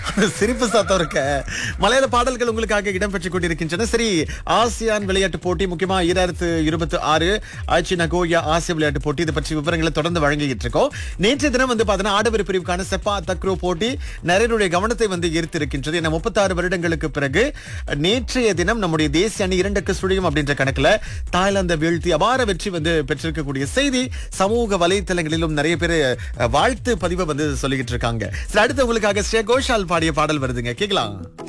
அந்த சிரிப்பு சத்தம் இருக்க மலையாள பாடல்கள் உங்களுக்காக இடம்பெற்றுக் கொண்டிருக்கின்றன சரி ஆசியான் விளையாட்டு போட்டி முக்கியமா ஈராயிரத்து இருபத்தி ஆறு ஆச்சி நகோயா ஆசிய விளையாட்டு போட்டி இது பற்றி விவரங்களை தொடர்ந்து வழங்கிட்டு இருக்கோம் நேற்றைய தினம் வந்து பாத்தீங்கன்னா ஆடவர் பிரிவுக்கான செப்பா தக்ரோ போட்டி நிறையனுடைய கவனத்தை வந்து ஈர்த்திருக்கின்றது ஏன்னா முப்பத்தாறு வருடங்களுக்கு பிறகு நேற்றைய தினம் நம்முடைய தேசிய அணி இரண்டுக்கு சுழியும் அப்படின்ற கணக்குல தாய்லாந்தை வீழ்த்தி அபார வெற்றி வந்து பெற்றிருக்கக்கூடிய செய்தி சமூக வலைத்தளங்களிலும் நிறைய பேர் அஹ், வாழ்த்து பதிவை வந்து சொல்லிக்கிட்டு இருக்காங்க சரி அடுத்து உங்களுக்காக ஸ்ரே கோஷால் பாடிய பாடல் வருதுங்க கேக்கலாம்